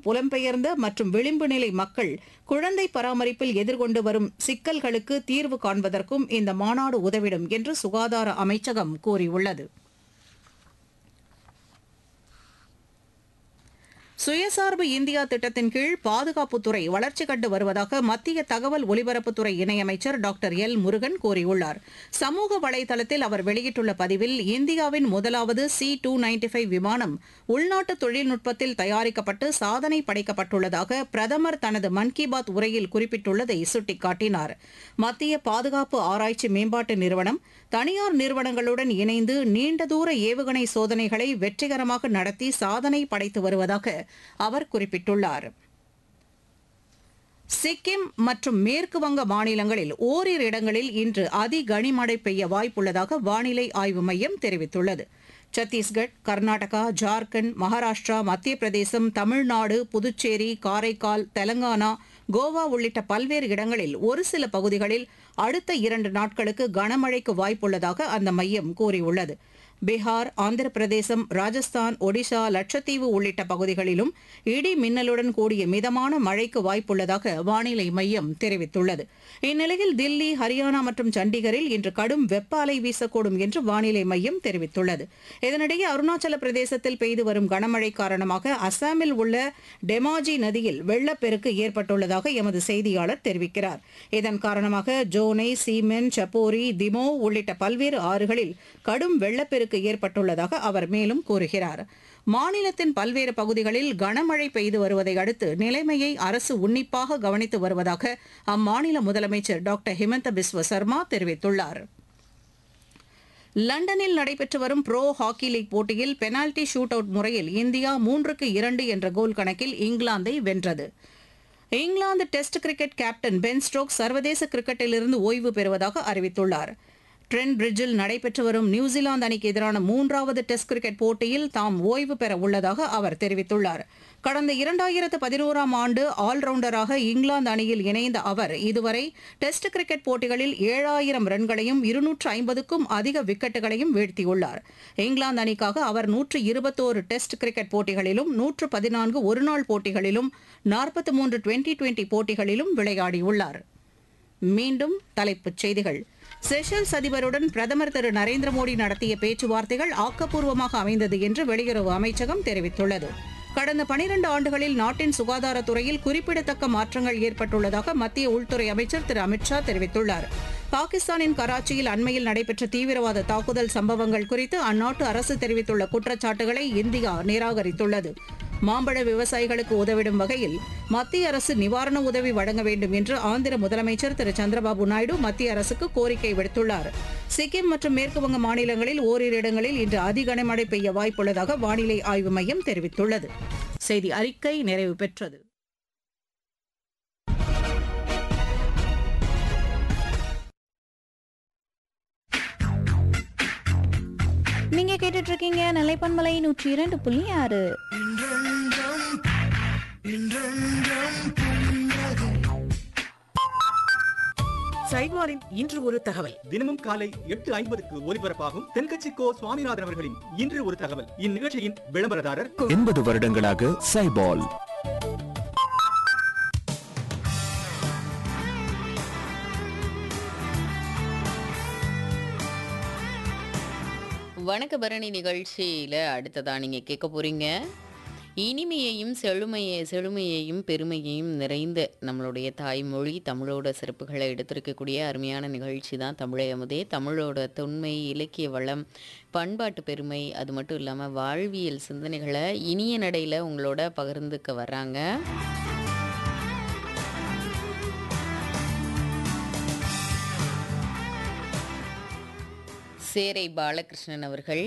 புலம்பெயர்ந்த மற்றும் விளிம்பு நிலை மக்கள் குழந்தை பராமரிப்பில் எதிர்கொண்டு வரும் சிக்கல்களுக்கு தீர்வு காண்பதற்கும் இந்த மாநாடு உதவிடும் என்று சுகாதார அமைச்சகம் கூறியுள்ளது சுயசார்பு இந்தியா திட்டத்தின் கீழ் பாதுகாப்புத்துறை வளர்ச்சி கண்டு வருவதாக மத்திய தகவல் ஒலிபரப்புத்துறை இணையமைச்சர் டாக்டர் எல் முருகன் கூறியுள்ளார் சமூக வலைதளத்தில் அவர் வெளியிட்டுள்ள பதிவில் இந்தியாவின் முதலாவது சி டூ நைன்டி ஃபைவ் விமானம் உள்நாட்டு தொழில்நுட்பத்தில் தயாரிக்கப்பட்டு சாதனை படைக்கப்பட்டுள்ளதாக பிரதமர் தனது மன் கி பாத் உரையில் குறிப்பிட்டுள்ளதை சுட்டிக்காட்டினார் மத்திய பாதுகாப்பு ஆராய்ச்சி மேம்பாட்டு நிறுவனம் தனியார் நிறுவனங்களுடன் இணைந்து நீண்ட தூர ஏவுகணை சோதனைகளை வெற்றிகரமாக நடத்தி சாதனை படைத்து வருவதாக அவர் குறிப்பிட்டுள்ளார் சிக்கிம் மற்றும் மேற்கு வங்க மாநிலங்களில் ஓரிரு இடங்களில் இன்று அதி கனிமழை பெய்ய வாய்ப்புள்ளதாக வானிலை ஆய்வு மையம் தெரிவித்துள்ளது சத்தீஸ்கட் கர்நாடகா ஜார்க்கண்ட் மகாராஷ்டிரா மத்திய பிரதேசம் தமிழ்நாடு புதுச்சேரி காரைக்கால் தெலங்கானா கோவா உள்ளிட்ட பல்வேறு இடங்களில் ஒரு சில பகுதிகளில் அடுத்த இரண்டு நாட்களுக்கு கனமழைக்கு வாய்ப்புள்ளதாக அந்த மையம் கூறியுள்ளது பீகார் ஆந்திர பிரதேசம் ராஜஸ்தான் ஒடிஷா லட்சத்தீவு உள்ளிட்ட பகுதிகளிலும் இடி மின்னலுடன் கூடிய மிதமான மழைக்கு வாய்ப்புள்ளதாக வானிலை மையம் தெரிவித்துள்ளது இந்நிலையில் தில்லி ஹரியானா மற்றும் சண்டிகரில் இன்று கடும் வெப்ப அலை வீசக்கூடும் என்று வானிலை மையம் தெரிவித்துள்ளது இதனிடையே அருணாச்சல பிரதேசத்தில் பெய்து வரும் கனமழை காரணமாக அசாமில் உள்ள டெமாஜி நதியில் வெள்ளப்பெருக்கு ஏற்பட்டுள்ளதாக எமது செய்தியாளர் தெரிவிக்கிறார் இதன் காரணமாக ஜோனை சீமென் சப்போரி திமோ உள்ளிட்ட பல்வேறு ஆறுகளில் கடும் வெள்ளப்பெருக்கு ஏற்பட்டுள்ளதாக அவர் மேலும் கூறுகிறார் மாநிலத்தின் பல்வேறு பகுதிகளில் கனமழை பெய்து வருவதை அடுத்து நிலைமையை அரசு உன்னிப்பாக கவனித்து வருவதாக அம்மாநில முதலமைச்சர் டாக்டர் ஹிமந்த பிஸ்வ சர்மா தெரிவித்துள்ளார் லண்டனில் நடைபெற்று வரும் ப்ரோ ஹாக்கி லீக் போட்டியில் பெனால்டி ஷூட் அவுட் முறையில் இந்தியா மூன்றுக்கு இரண்டு என்ற கோல் கணக்கில் இங்கிலாந்தை வென்றது இங்கிலாந்து test cricket captain Ben Stoke சர்வதேச கிரிக்கெட்டிலிருந்து ஓய்வு பெறுவதாக அறிவித்துள்ளார் ட்ரெண்ட் பிரிட்ஜில் நடைபெற்று வரும் நியூசிலாந்து அணிக்கு எதிரான மூன்றாவது டெஸ்ட் கிரிக்கெட் போட்டியில் தாம் ஓய்வு பெற உள்ளதாக அவர் தெரிவித்துள்ளார் கடந்த இரண்டாயிரத்து பதினோராம் ஆண்டு ஆல்ரவுண்டராக இங்கிலாந்து அணியில் இணைந்த அவர் இதுவரை டெஸ்ட் கிரிக்கெட் போட்டிகளில் ஏழாயிரம் ரன்களையும் இருநூற்று ஐம்பதுக்கும் அதிக விக்கெட்டுகளையும் வீழ்த்தியுள்ளார் இங்கிலாந்து அணிக்காக அவர் நூற்று இருபத்தோரு டெஸ்ட் கிரிக்கெட் போட்டிகளிலும் நூற்று பதினான்கு ஒருநாள் போட்டிகளிலும் நாற்பத்தி மூன்று டுவெண்டி டுவெண்டி போட்டிகளிலும் விளையாடியுள்ளார் மீண்டும் தலைப்புச் செய்திகள் செஷல்ஸ் அதிபருடன் பிரதமர் திரு நரேந்திர மோடி நடத்திய பேச்சுவார்த்தைகள் ஆக்கப்பூர்வமாக அமைந்தது என்று வெளியுறவு அமைச்சகம் தெரிவித்துள்ளது கடந்த பனிரண்டு ஆண்டுகளில் நாட்டின் சுகாதாரத்துறையில் குறிப்பிடத்தக்க மாற்றங்கள் ஏற்பட்டுள்ளதாக மத்திய உள்துறை அமைச்சர் திரு அமித்ஷா தெரிவித்துள்ளார் பாகிஸ்தானின் கராச்சியில் அண்மையில் நடைபெற்ற தீவிரவாத தாக்குதல் சம்பவங்கள் குறித்து அந்நாட்டு அரசு தெரிவித்துள்ள குற்றச்சாட்டுகளை இந்தியா நிராகரித்துள்ளது மாம்பழ விவசாயிகளுக்கு உதவிடும் வகையில் மத்திய அரசு நிவாரண உதவி வழங்க வேண்டும் என்று ஆந்திர முதலமைச்சர் திரு சந்திரபாபு நாயுடு மத்திய அரசுக்கு கோரிக்கை விடுத்துள்ளார் சிக்கிம் மற்றும் மேற்குவங்க மாநிலங்களில் ஓரிரு இடங்களில் இன்று அதி கனமழை பெய்ய வாய்ப்புள்ளதாக வானிலை ஆய்வு மையம் தெரிவித்துள்ளது செய்தி அறிக்கை நிறைவு பெற்றது நீங்க கேட்டுட்டு இருக்கீங்க நிலைப்பன்மலை நூற்றி இரண்டு புள்ளி ஆறு சைட்வாரின் இன்று ஒரு தகவல் தினமும் காலை எட்டு ஐம்பதுக்கு ஒலிபரப்பாகும் தென்கட்சி கோ சுவாமிநாதன் அவர்களின் இன்று ஒரு தகவல் இந்நிகழ்ச்சியின் விளம்பரதாரர் எண்பது வருடங்களாக சைபால் வணக்க பரணி நிகழ்ச்சியில் அடுத்ததா நீங்கள் கேட்க போகிறீங்க இனிமையையும் செழுமையை செழுமையையும் பெருமையையும் நிறைந்த நம்மளுடைய தாய்மொழி தமிழோட சிறப்புகளை எடுத்திருக்கக்கூடிய அருமையான நிகழ்ச்சி தான் தமிழை அமுதே தமிழோட தொன்மை இலக்கிய வளம் பண்பாட்டு பெருமை அது மட்டும் இல்லாமல் வாழ்வியல் சிந்தனைகளை இனிய நடையில் உங்களோட பகிர்ந்துக்க வர்றாங்க சேரை பாலகிருஷ்ணன் அவர்கள்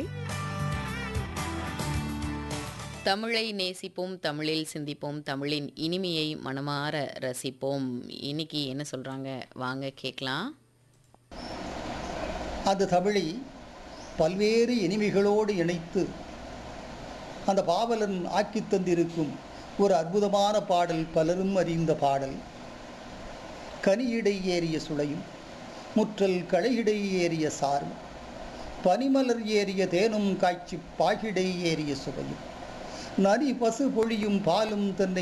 தமிழை நேசிப்போம் தமிழில் சிந்திப்போம் தமிழின் இனிமையை மனமாற ரசிப்போம் இன்னைக்கு என்ன சொல்றாங்க வாங்க கேட்கலாம் அந்த தமிழை பல்வேறு இனிமைகளோடு இணைத்து அந்த பாவலன் ஆக்கித் தந்திருக்கும் ஒரு அற்புதமான பாடல் பலரும் அறிந்த பாடல் கனியிடை ஏறிய சுளையும் முற்றல் களையிடை ஏறிய சாரும் பனிமலர் ஏறிய தேனும் காய்ச்சி பாகிடை ஏறிய சுவையும் நரி பசு பொழியும் பாலும் தன்னை